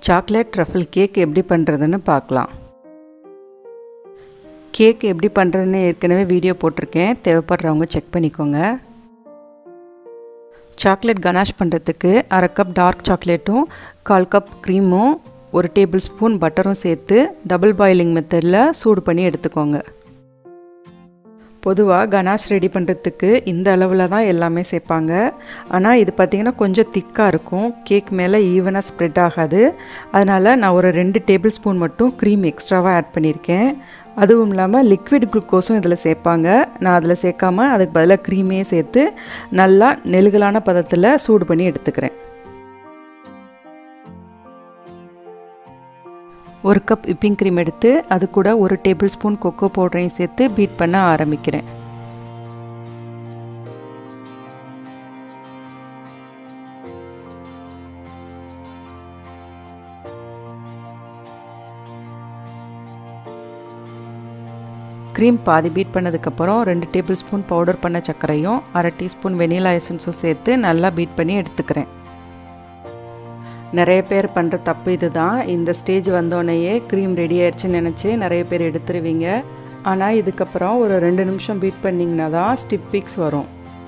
chocolate truffle cake எப்படி பண்ணுறதுன்னு பார்க்கலாம் கேக் எப்படி பண்ணுறதுன்னு ஏற்கனவே வீடியோ போட்டிருக்கேன் தேவைப்படுறவங்க செக் பண்ணிக்கோங்க சாக்லேட் கனாஷ் பண்ணுறதுக்கு அரை கப் டார்க் சாக்லேட்டும் கால் கப் க்ரீமும் ஒரு டேபிள் ஸ்பூன் பட்டரும் சேர்த்து டபுள் பாயிலிங் மெத்தடில் சூடு பண்ணி எடுத்துக்கோங்க பொதுவாக கனாஷ் ரெடி பண்ணுறதுக்கு இந்த அளவில் தான் எல்லாமே சேர்ப்பாங்க ஆனால் இது பார்த்திங்கன்னா கொஞ்சம் திக்காக இருக்கும் கேக் மேலே ஈவனாக ஸ்ப்ரெட் ஆகாது அதனால் நான் ஒரு ரெண்டு டேபிள் ஸ்பூன் மட்டும் க்ரீம் எக்ஸ்ட்ராவாக ஆட் பண்ணியிருக்கேன் அதுவும் இல்லாமல் லிக்விட் குளுக்கோஸும் இதில் சேர்ப்பாங்க நான் அதில் சேர்க்காம அதுக்கு பதிலாக க்ரீமே சேர்த்து நல்லா நெழுகலான பதத்தில் சூடு பண்ணி எடுத்துக்கிறேன் ஒரு கப் விப்பிங் க்ரீம் எடுத்து அது கூட ஒரு டேபிள் ஸ்பூன் கொக்கோ பவுடரையும் சேர்த்து பீட் பண்ண ஆரம்பிக்கிறேன் க்ரீம் பாதி பீட் பண்ணதுக்கப்புறம் ரெண்டு டேபிள் ஸ்பூன் பவுடர் பண்ண சர்க்கரையும் அரை டீஸ்பூன் வெனிலா எசன்ஸும் சேர்த்து நல்லா பீட் பண்ணி எடுத்துக்கிறேன் நிறைய பேர் பண்ணுற தப்பு இது தான் இந்த ஸ்டேஜ் வந்தோடனேயே க்ரீம் ரெடி ஆயிடுச்சுன்னு நினச்சி நிறைய பேர் எடுத்துருவீங்க ஆனால் இதுக்கப்புறம் ஒரு ரெண்டு நிமிஷம் பீட் பண்ணிங்கன்னா தான் ஸ்டிப் பிக்ஸ் வரும்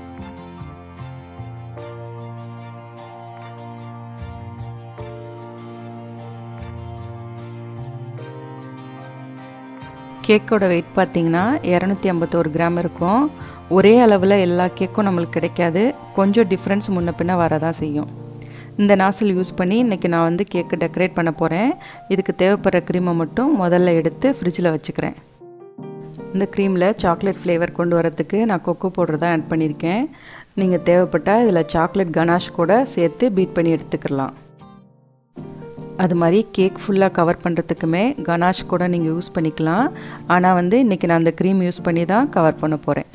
கேக்கோட வெயிட் பார்த்திங்கன்னா இரநூத்தி ஐம்பத்தோரு கிராம் இருக்கும் ஒரே அளவில் எல்லா கேக்கும் நம்மளுக்கு கிடைக்காது கொஞ்சம் டிஃப்ரென்ஸ் முன்ன பின்ன வரதான் செய்யும் இந்த நாசில் யூஸ் பண்ணி இன்றைக்கி நான் வந்து கேக்கு டெக்கரேட் பண்ண போகிறேன் இதுக்கு தேவைப்படுற க்ரீமை மட்டும் முதல்ல எடுத்து ஃப்ரிட்ஜில் வச்சுக்கிறேன் இந்த க்ரீமில் சாக்லேட் ஃப்ளேவர் கொண்டு வரத்துக்கு நான் கொக்கோ பவுடர் தான் ஆட் பண்ணியிருக்கேன் நீங்கள் தேவைப்பட்டால் இதில் சாக்லேட் கனாஷ் கூட சேர்த்து பீட் பண்ணி எடுத்துக்கலாம் அது மாதிரி கேக் ஃபுல்லாக கவர் பண்ணுறதுக்குமே கனாஷ் கூட நீங்கள் யூஸ் பண்ணிக்கலாம் ஆனால் வந்து இன்றைக்கி நான் அந்த க்ரீம் யூஸ் பண்ணி தான் கவர் பண்ண போகிறேன்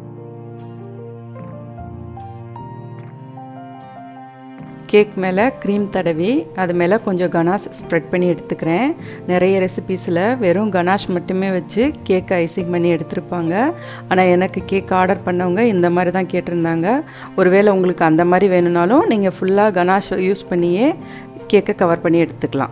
கேக் மேலே க்ரீம் தடவி அது மேலே கொஞ்சம் கனாஷ் ஸ்ப்ரெட் பண்ணி எடுத்துக்கிறேன் நிறைய ரெசிபீஸில் வெறும் கனாஷ் மட்டுமே வச்சு கேக் ஐசிங் பண்ணி எடுத்திருப்பாங்க ஆனால் எனக்கு கேக் ஆர்டர் பண்ணவங்க இந்த மாதிரி தான் கேட்டிருந்தாங்க ஒருவேளை உங்களுக்கு அந்த மாதிரி வேணும்னாலும் நீங்கள் ஃபுல்லாக கனாஷ் யூஸ் பண்ணியே கேக்கை கவர் பண்ணி எடுத்துக்கலாம்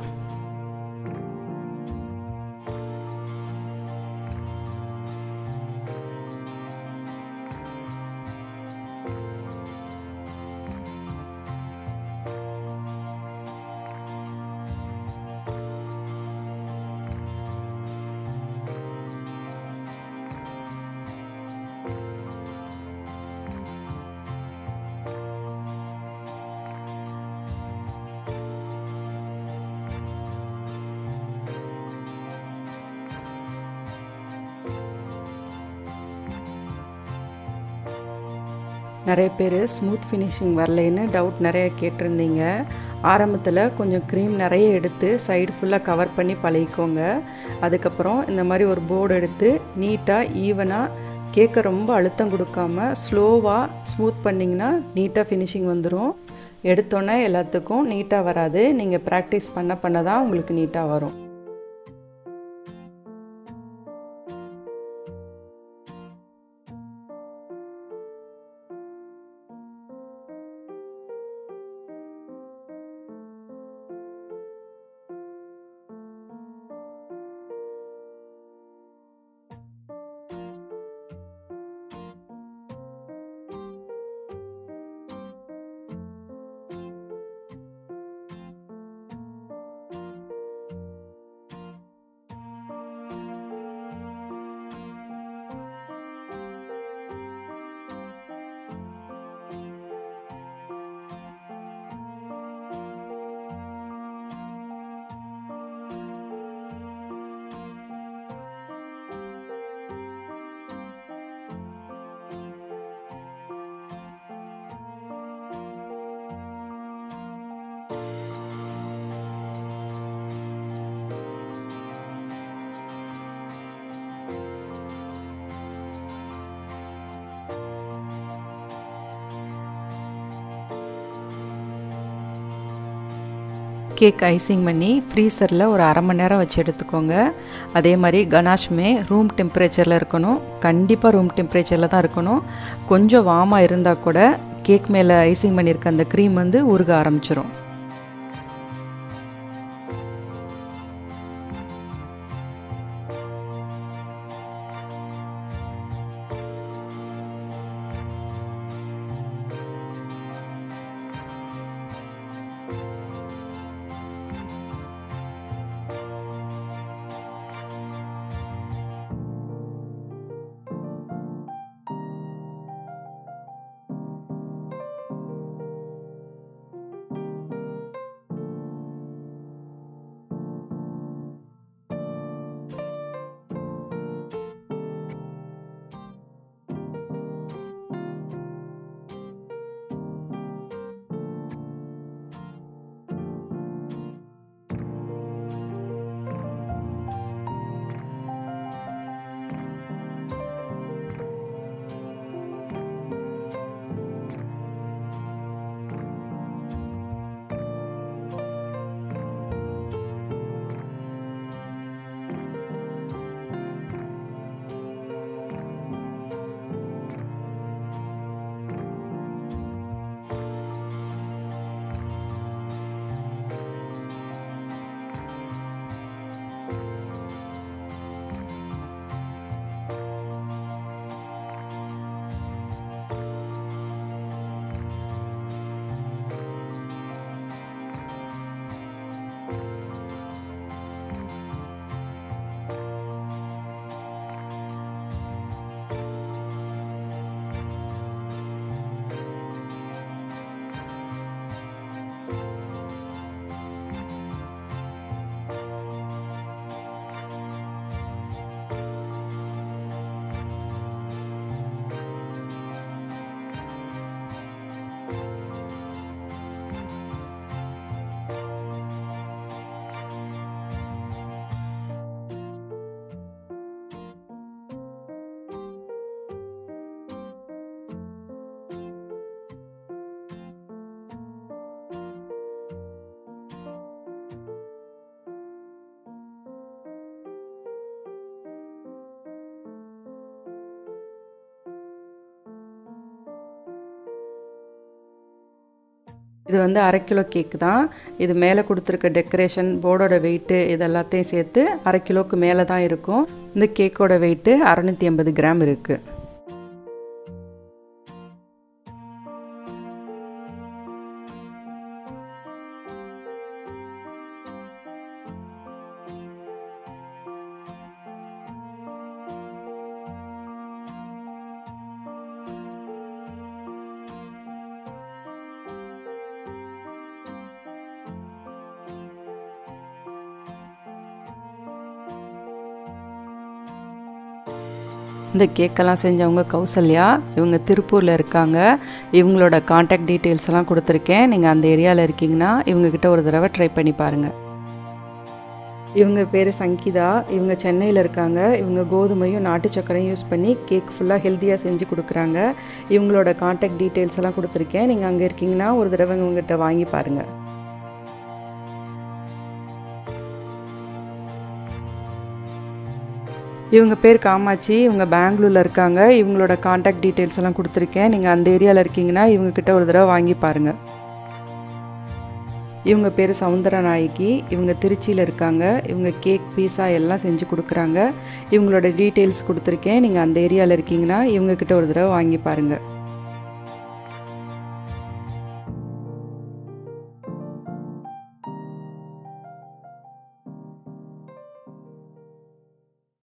நிறைய பேர் ஸ்மூத் ஃபினிஷிங் வரலைன்னு டவுட் நிறைய கேட்டிருந்தீங்க ஆரம்பத்தில் கொஞ்சம் க்ரீம் நிறைய எடுத்து சைடு ஃபுல்லாக கவர் பண்ணி பழகிக்கோங்க அதுக்கப்புறம் இந்த மாதிரி ஒரு போர்டு எடுத்து நீட்டாக ஈவனாக கேக்கை ரொம்ப அழுத்தம் கொடுக்காம ஸ்லோவாக ஸ்மூத் பண்ணிங்கன்னா நீட்டாக ஃபினிஷிங் வந்துடும் எடுத்தோன்னே எல்லாத்துக்கும் நீட்டாக வராது நீங்கள் ப்ராக்டிஸ் பண்ண பண்ண தான் உங்களுக்கு நீட்டாக வரும் கேக் ஐசிங் பண்ணி ஃப்ரீசரில் ஒரு அரை மணி நேரம் வச்சு எடுத்துக்கோங்க அதே மாதிரி கனாஷுமே ரூம் டெம்பரேச்சரில் இருக்கணும் கண்டிப்பாக ரூம் டெம்பரேச்சரில் தான் இருக்கணும் கொஞ்சம் வாமாக இருந்தால் கூட கேக் மேலே ஐசிங் பண்ணியிருக்க அந்த க்ரீம் வந்து உருக ஆரம்பிச்சிரும் இது வந்து அரை கிலோ கேக் தான் இது மேலே கொடுத்துருக்க டெக்கரேஷன் போர்டோட வெயிட்டு இது எல்லாத்தையும் சேர்த்து அரை கிலோவுக்கு மேலே தான் இருக்கும் இந்த கேக்கோட வெயிட்டு அறநூற்றி ஐம்பது கிராம் இருக்குது இந்த கேக்கெல்லாம் செஞ்சவங்க கௌசல்யா இவங்க திருப்பூரில் இருக்காங்க இவங்களோட காண்டாக்ட் டீட்டெயில்ஸ் எல்லாம் கொடுத்துருக்கேன் நீங்கள் அந்த ஏரியாவில் இருக்கீங்கன்னா இவங்கக்கிட்ட ஒரு தடவை ட்ரை பண்ணி பாருங்கள் இவங்க பேர் சங்கீதா இவங்க சென்னையில் இருக்காங்க இவங்க கோதுமையும் நாட்டு சக்கரையும் யூஸ் பண்ணி கேக் ஃபுல்லாக ஹெல்த்தியாக செஞ்சு கொடுக்குறாங்க இவங்களோட காண்டாக்ட் டீட்டெயில்ஸ் எல்லாம் கொடுத்துருக்கேன் நீங்கள் அங்கே இருக்கீங்கன்னா ஒரு தடவை இவங்ககிட்ட வாங்கி பாருங்கள் இவங்க பேர் காமாட்சி இவங்க பெங்களூரில் இருக்காங்க இவங்களோட காண்டாக்ட் டீட்டெயில்ஸ் எல்லாம் கொடுத்துருக்கேன் நீங்கள் அந்த ஏரியாவில் இருக்கீங்கன்னா இவங்கக்கிட்ட ஒரு தடவை வாங்கி பாருங்கள் இவங்க பேர் சவுந்தர நாயகி இவங்க திருச்சியில் இருக்காங்க இவங்க கேக் பீஸா எல்லாம் செஞ்சு கொடுக்குறாங்க இவங்களோட டீட்டெயில்ஸ் கொடுத்துருக்கேன் நீங்கள் அந்த ஏரியாவில் இருக்கீங்கன்னா இவங்கக்கிட்ட ஒரு தடவை வாங்கி பாருங்கள்